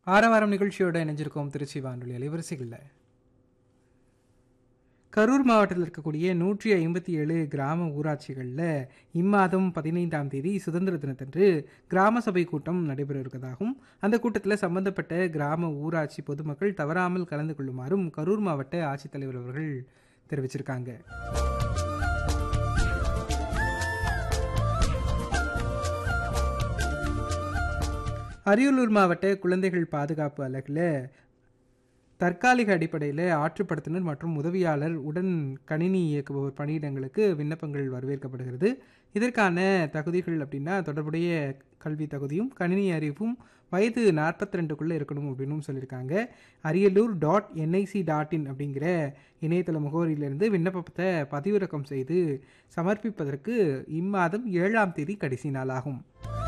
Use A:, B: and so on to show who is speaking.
A: ஆரவாரம் நிகழ்ச்சியோட இணைஞ்சிருக்கோம் திருச்சி வானொலி அலைவரிசைகளில் கரூர் மாவட்டத்தில் இருக்கக்கூடிய நூற்றி ஐம்பத்தி ஏழு கிராம ஊராட்சிகளில் இம்மாதம் பதினைந்தாம் தேதி சுதந்திர தினத்தன்று கிராம சபை கூட்டம் நடைபெற இருக்கதாகவும் அந்த கூட்டத்தில் சம்பந்தப்பட்ட கிராம ஊராட்சி பொதுமக்கள் தவறாமல் கலந்து கொள்ளுமாறும் கரூர் மாவட்ட ஆட்சித்தலைவர் அவர்கள் தெரிவிச்சிருக்காங்க அரியலூர் மாவட்ட குழந்தைகள் பாதுகாப்பு அலகில் தற்காலிக அடிப்படையில் ஆற்றுப்படுத்தினர் மற்றும் உதவியாளர் உடன் கணினி இயக்குபவர் பணியிடங்களுக்கு விண்ணப்பங்கள் வரவேற்கப்படுகிறது இதற்கான தகுதிகள் அப்படின்னா தொடர்புடைய கல்வி தகுதியும் கணினி அறிவும் வயது நாற்பத்தி ரெண்டுக்குள்ளே இருக்கணும் அப்படின்னு சொல்லியிருக்காங்க Ariyalur dot NIC dot in அப்படிங்கிற இணையதள முகவரியிலிருந்து விண்ணப்பத்தை பதிவிறக்கம் செய்து சமர்ப்பிப்பதற்கு இம்மாதம் ஏழாம் தேதி கடைசி நாளாகும்